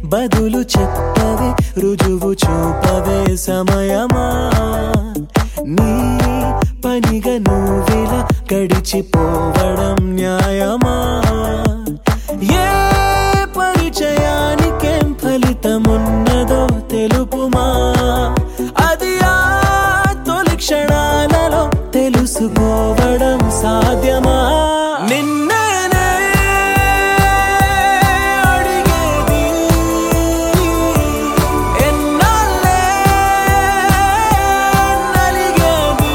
బదులు చెప్పవే రుజువు చూపవే సమయమా నీ పనిగా నువ్విలా గడిచిపోవడం న్యాయమా ఏ పరిచయానికేం ఫలితమున్నదో తెలుపుమా అది ఆ తొలి క్షణాలలో తెలుసుకోవడం సాధ్యమా నిన్నేనే అడిగేది ఎన్నాళ్ళే నలిగేది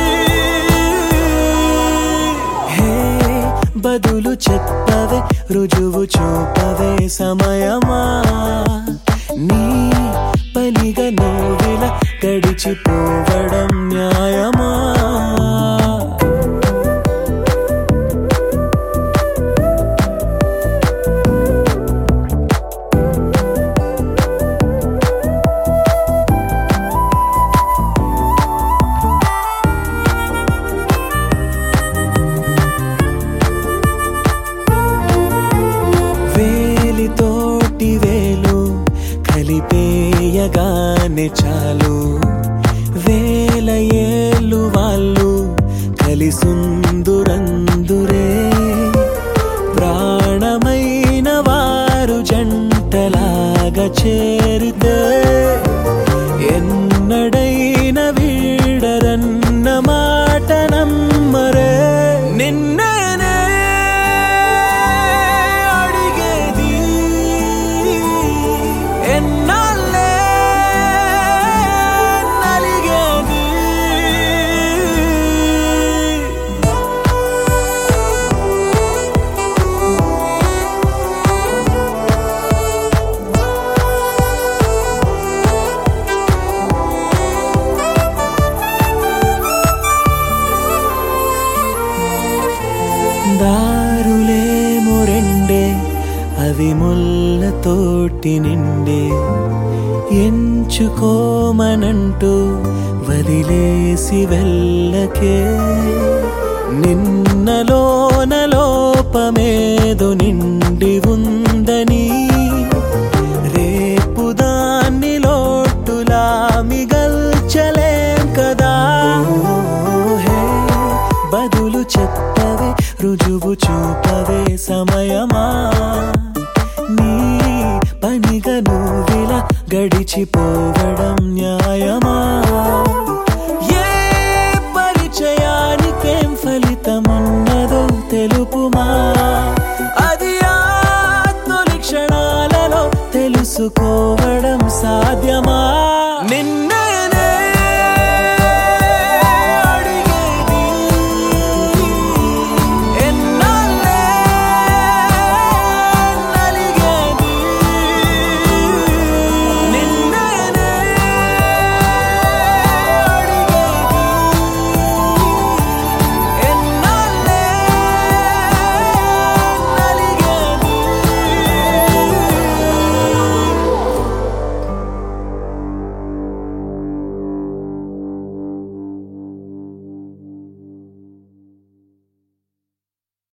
హే బదులు చెప్పవే రుజువు చూపవే సమయమా నీ పనిగా నువ్విలా గడిచిపోవడం న్యాయమా వేలితోటి వేలు కలిపేయగానే చాలు వేల ఏళ్ళు వాళ్ళు కలిసుందురందురే ప్రాణమైన వారు జంటలాగా చేరితే ఎన్నడైన వీడరన్న మాట నమ్మరే నిన్నేనే అడిగేది ఎన్నాళ్ళే నలిగేది దారులేమో రెండే అవి ముళ్ళతోటి నిండే ఎంచుకోమనంటూ వదిలేసి వెళ్ళకే నిన్నలోన లోపమేదో నిండి ఉందని రేపు దాన్ని లోటులా మిగల్చలేం కదా హే బదులు చెప్పవే రుజువు చూపవే సమయమా నీ పనిగా నువ్విలా గడిచిపోవడం న్యాయమా ఏ పరిచయానికేం ఫలితమున్నదో తెలుపుమా అది ఆ తొలి క్షణాలలో తెలుసుకోవడం సాధ్యమా నిన్న